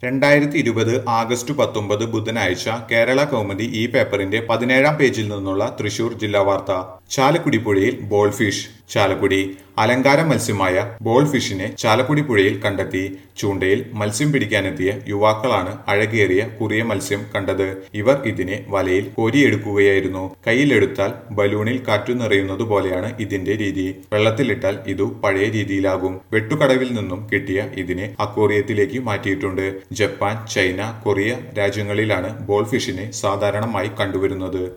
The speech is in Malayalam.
രണ്ടായിരത്തി ഇരുപത് ആഗസ്റ്റ് പത്തൊമ്പത് ബുധനാഴ്ച കേരള കൗമുദി ഈ പേപ്പറിന്റെ പതിനേഴാം പേജിൽ നിന്നുള്ള തൃശൂർ ജില്ലാ വാർത്ത ചാലക്കുടി പുഴയിൽ ബോൾ ഫിഷ് ചാലക്കുടി അലങ്കാര മത്സ്യമായ ബോൾ ഫിഷിനെ ചാലക്കുടി പുഴയിൽ കണ്ടെത്തി ചൂണ്ടയിൽ മത്സ്യം പിടിക്കാനെത്തിയ യുവാക്കളാണ് അഴകേറിയ കുറിയ മത്സ്യം കണ്ടത് ഇവർ ഇതിനെ വലയിൽ കോരിയെടുക്കുകയായിരുന്നു കയ്യിലെടുത്താൽ ബലൂണിൽ കാറ്റു നിറയുന്നത് പോലെയാണ് ഇതിന്റെ രീതി വെള്ളത്തിലിട്ടാൽ ഇതു പഴയ രീതിയിലാകും വെട്ടുകടവിൽ നിന്നും കിട്ടിയ ഇതിനെ അക്വേറിയത്തിലേക്ക് മാറ്റിയിട്ടുണ്ട് ജപ്പാൻ ചൈന കൊറിയ രാജ്യങ്ങളിലാണ് ബോൾ ഫിഷിനെ സാധാരണമായി കണ്ടുവരുന്നത്